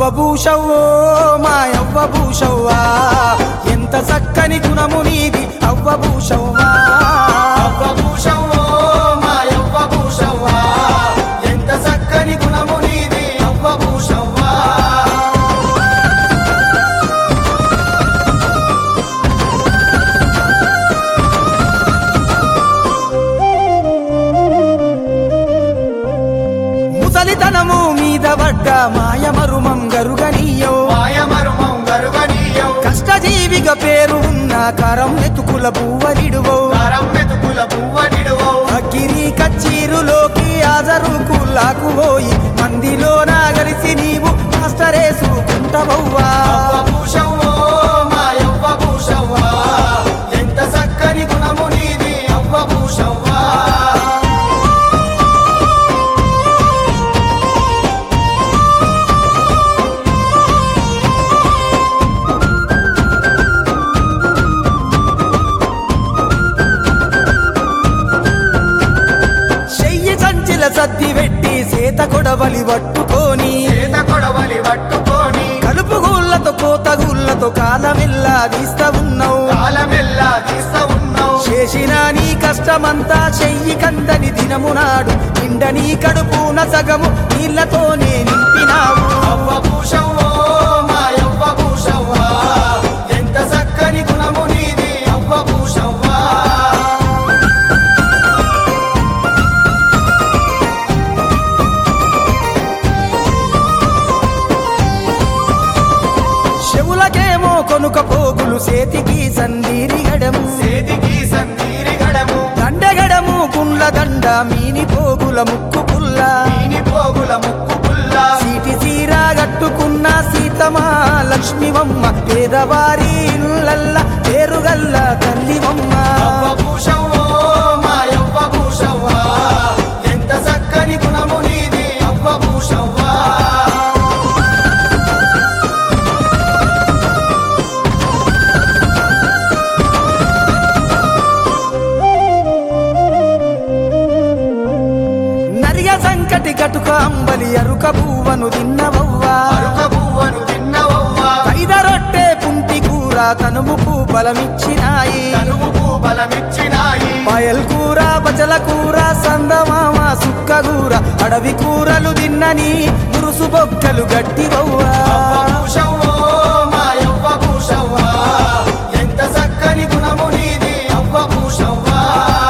భూషవ్వో మా యవ్వ భూషవ్వా ఎంత చక్కని గుణము నీది అవ్వ భూషవ్వా అవ్వ భూషవ్వో మా యవ్వ భూషవ్వా ఎంత చక్కని గుణము నీది అవ్వ భూషవ్వా ముసలితనము మీద పడ్డ మాయమరుమం గరుగనీయో మాయమర్మం గరుగనీయం కష్టజీవిగా పేరు ఉన్న కరం ఎతుకుల పువ్వరిడువో కరం మెతుకుల పువ్వనిడువో అగ్గిరి కచ్చీరులోకి హాజరు కుల్లాకు పోయి మందిలో నాగలిసి నీవు మాస్టరేసుకుంటవవ్వా అవ్వ భూషవ్వో మా యవ్వ భూషవ్వా ఎంత చక్కని గుణము నీది అవ్వ భూషవ్వా చెయ్యి సంచిల సత్తి పెట్టి సేత కొడవలి పట్టుకొని చేత కొడవలి పట్టుకొని కలుపు గుళ్ళతో కోత గుళ్ళతో కాలమెల్లా తీస్తా ఉన్నావు కాలమెల్లా తీస్తా ఉన్నావు చేసిన నీ కష్టమంతా చెయ్యి కందని దినము నాడు నిండ నీ కడుపున సగము నీళ్లతోనే నింపినావు అవ్వ భూషవ్వో మా యవ్వ భూషవ్వా ఎంత చక్కని గుణము నీది అవ్వ భూషవ్వా చెవులకేమో కొనుక పోగులు చేతికి సందీరిగడము చేతికి సంతీరి గడము దండగడము గుండ్ల దండ మీని పోగుల ముక్కు పుల్ల దీని పోగుల ముక్కు పుల్లా సీటి సీరా గట్టుకున్న సీతమా లక్ష్మివమ్మ పేదవారి ఇళ్ళల్ల పేరుగల్ల తల్లివమ్మ అవ్వ భూషవ్వో మా యవ్వ భూషవ్వా ఎంత చక్కని గుణము నీది అవ్వ భూషవ్వా నరిగ సంకటి గటుక అంబలి అరుక పువ్వను తిన్నవవ్వా అరుక పువ్వను తిన్నవవ్వా ఐద రొట్టె పుంటి కూర తనుముకు బలమిచ్చినాయి తనువు బలమిచ్చినాయి పాయల్ కూర బజల కూర సందమామ సుక్క కూర అడవి కూరలు తిన్నని మురుసు బొక్కలు గట్టివవ్వా అవ్వ భూషవ్వో మా యవ్వ భూషవ్వా ఎంత చక్కని గుణము నీది అవ్వ భూషవ్వా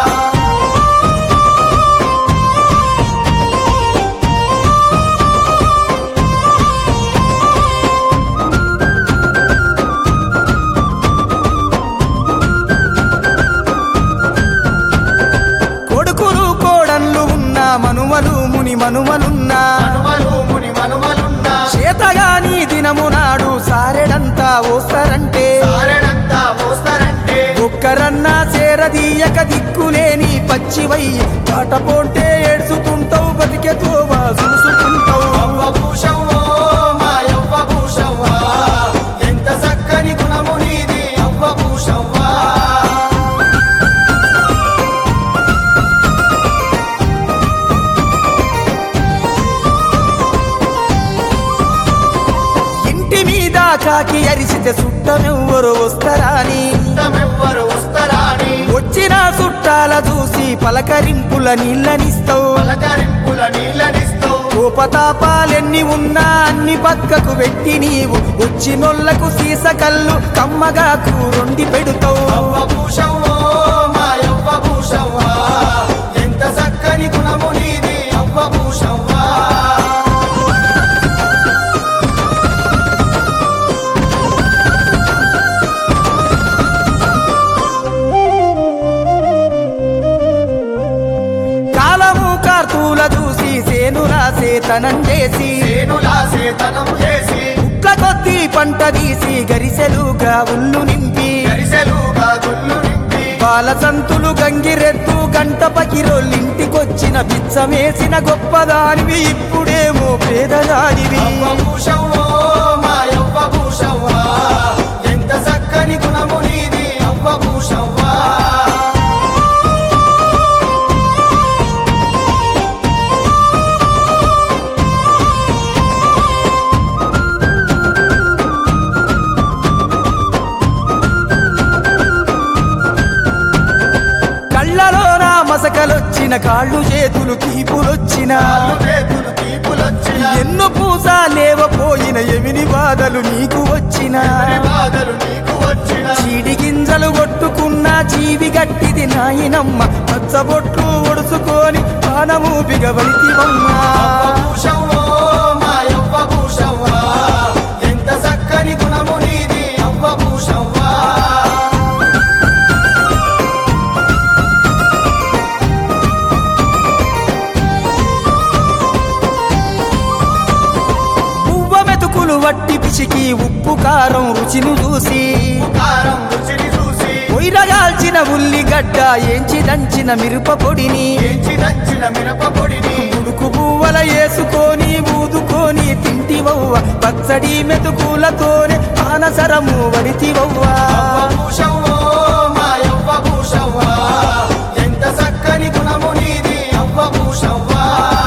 కొడుకులు కోడన్లు ఉన్న మనుమలు ముని మనుమలున్నా మనుమలు ముని మనుమలున్నా చేతగాని దినము నాడు సారెడంతా ఓస్తారంటే సారెడంతా మోస్తారంటే ఒక్కరన్నా చేరదీయక దిక్కులేని పచ్చివై పాట పోంటే ఏడ్చుతుంటావు బతికే తోవా చూసుకుంటావు అవ్వ భూషవ్వో మా యవ్వ భూషవ్వా ఎంత చక్కని గుణము నీది అవ్వ భూషవ్వా ఇంటి మీద కాకి అరిసితే సుట్టమెవ్వరు వస్తారాని ఎవ్వరు వస్తరాని వచ్చిన చుట్టాల చూసి పలకరింపుల నీళ్ళనిస్తావు పలకరింపుల నీళ్ళనిస్తూ కోపతాపాలెన్ని ఉన్నా అన్ని పక్కకు పెట్టి నీవు వచ్చినోళ్లకు సీస కళ్ళు కమ్మగా కూరొండి పెడుతావు అవ్వ భూషవ్వో మా యవ్వ భూషవ్వా ఎంత చక్కని గుణము నీది అవ్వ భూషవ్వా కాలము కార్తూల చూసి సేనుల సేతనం చేసి సేనులా సేతనం చేసి ఉట్ల కొద్ది పంట తీసి గరిసెలుగా ఉల్లు నింపి గరిసెలుగా గుళ్ళు నింపి పాల సంతులు గంగిరెద్దు గంట పకిరోళ్ళింటికొచ్చిన బిచ్చమేసిన గొప్పదానివి ఇప్పుడేమో పేదదానివి అవ్వ భూషవ్వో మా యవ్వ భూషవ్వా ఎంత చక్కని గుణము నీది అవ్వ భూషవ్వా తీపులొచ్చిన కాళ్ళు చేతులు తీపులొచ్చిన కాళ్ళు చేతులు తీపులొచ్చిన ఎన్నో పూస లేవపోయిన ఎమిని బాధలు నీకు వచ్చిన ఎవరి బాధలు నీకు వచ్చిన చీడి గింజలు కొట్టుకున్న జీవి గట్టిది నాయనమ్మ పచ్చబొట్లు ఒడుచుకొని పానము బిగవలితివమ్మా భూషవ్వో మా యవ్వ భూషవ్వా ఎంత చక్కని గుణము నీది అవ్వ భూషవ్వా పువ్వ మెతుకులు వట్టి పిసికి ఉప్పు కారం రుచిని చూసి కారం రుచిని చూసి పొయ్యిరగాల్చిన ఉల్లిగడ్డ ఏంచి దంచిన మిరప పొడిని ఏంచి దంచిన మిరప పొడిని ఉడుకు పువ్వల వేసుకొని ఊదుకొని తింటివవ్వ పచ్చడి మెతుకులతోనే ఆనసరము వడితివవ్వ అవ్వ భూషవ్వో మా యవ్వ భూషవ్వా ఎంత చక్కని గుణము నీది అవ్వ భూషవ్వా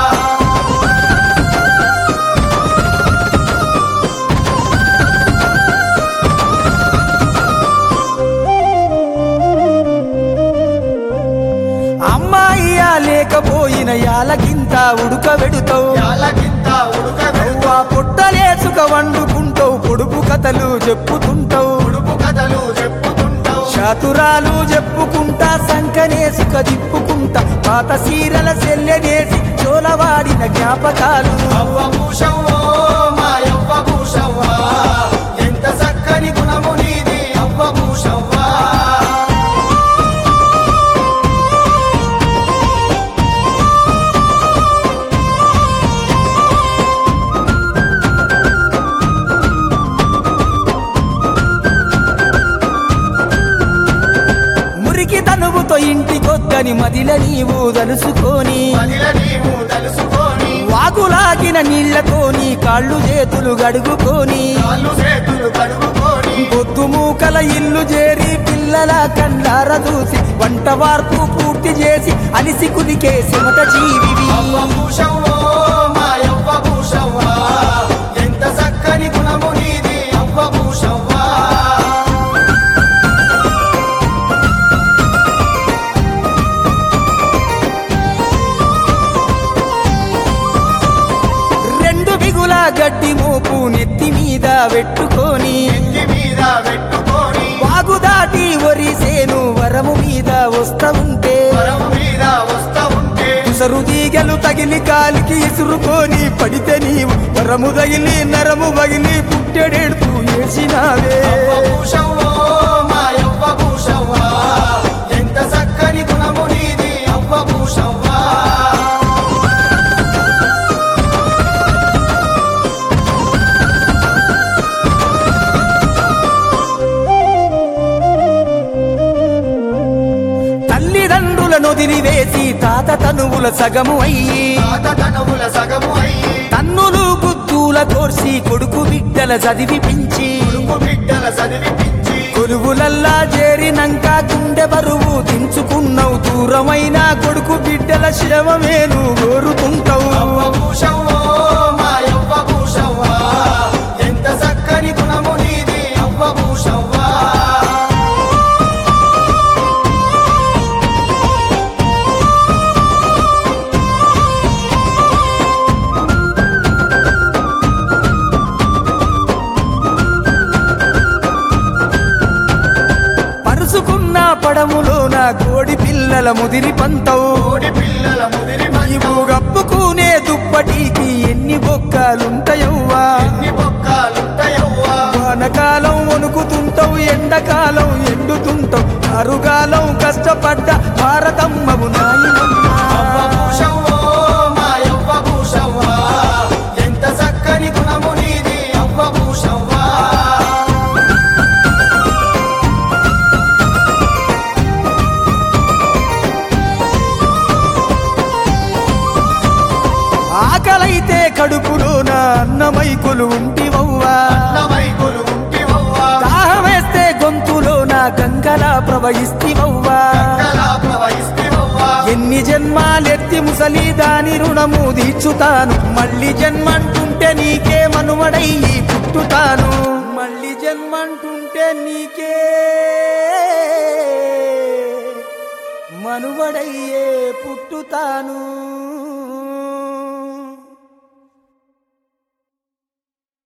అమ్మాయియా లేకపోయిన యాలకింత ఉడకబెడుతావు యాలకింత ఉడకబెవ్వ అవ్వ పుట్టలేసుక వండుకుంటావు పొడుపు కథలు చెప్పుతుంటావు ఉడుపు కథలు చెప్పుతుంటావు చాతురాలు చెప్పుకుంటా సంకనేసుక దిప్పుకుంటా పాత సీరల సెల్లెనేసి చోలవాడిన జ్ఞాపకాలు అవ్వ భూషవ్వో మా యవ్వ భూషవ్వా ఎంత చక్కని గుణము నీది అవ్వ భూషవ్వా మురికి తనువుతో ఇంటికొద్దని మదిల నీవు తలుసుకొని మదిల నీవు తెలుసుకొని వాగులాగిన నీళ్లతోని కాళ్ళు చేతులు గడుగుకొని కాళ్ళు చేతులు కడుగుకొని పొద్దు మూకల ఇల్లు చేరి పిల్లల కండార చూసి వంట వార్పు పూర్తి చేసి అలిసి కులికే చెమట జీవివి అవ్వ భూషవ్వో మా యవ్వ భూషవ్వా ఎంత చక్కని గుణము నీది అవ్వ భూషవ్వా రెండు బిగుల గడ్డి మోపు నెత్తి మీద పెట్టుకొని ఇంటి మీద పెట్టుకొని వాగు దాటి ఒరిసేను వరము మీద వస్తా ఉంటే వరం మీద వస్తా ఉంటే ఉసరు తీగలు తగిలి కాలికి ఇసురుకొని పడితే నీవు వరము తగిలి నరము వగిలి పుట్టెడెడుతూ ఏసినావే అవ్వ భూషవ్వో మా యవ్వ భూషవ్వా ఎంత చక్కని గుణము నీది అవ్వ భూషవ్వా తల్లిదండ్రుల నొదిలివేసి తాత తనువుల సగము అయ్యి తాత తనువుల సగము అయ్యి తన్నులు గుద్దుల కోర్సి కొడుకు బిడ్డల చదివిపించి కొడుకు బిడ్డల చదివిపించి కొలువులల్లా చేరినంక గుండె బరువు దించుకున్నావు దూరమైన కొడుకు బిడ్డల శవమేను కోరుకుంటావు అవ్వ భూషవ్వో మా యవ్వ భూషవ్వా ఎంత చక్కని గుణము నీది అవ్వ భూషవ్వా పరుసుకున్న పడములోన కోడి పిల్లల ముదిరి పంతవు కోడి పిల్లల ముదిరి నీవు గప్పుకునే దుప్పటికి ఎన్ని బొక్కలుంటాయవ్వా ఎన్ని బొక్కాలుంటాయవ్వా వానకాలం వణుకుతుంటావు ఎండకాలం ఎండుతుంటావు అరుగాలం కష్టపడ్డ భారతమ్మవు నాయనమ్మ అవ్వ భూషవ్వో మా యవ్వ భూషవ్వా ఎంత చక్కని గుణము నీది అవ్వ భూషవ్వా ఆకలైతే కడుపులోన అన్నమైకులు ఉంటివవ్వా అన్నమైకులు ఉంటివవ్వా దాహమేస్తే గొంతులోన గంగలా ప్రవహిస్తివవ్వా కలా ప్రవహిస్తివవ్వా ఎన్ని జన్మాలెత్తి ముసలి దాని రుణము తీర్చుతాను మళ్ళీ జన్మంటుంటే నీకే మనుమడయ్యి పుట్టుతాను మళ్ళీ జన్మంటుంటే నీకే మనువడయ్యే పుట్టుతాను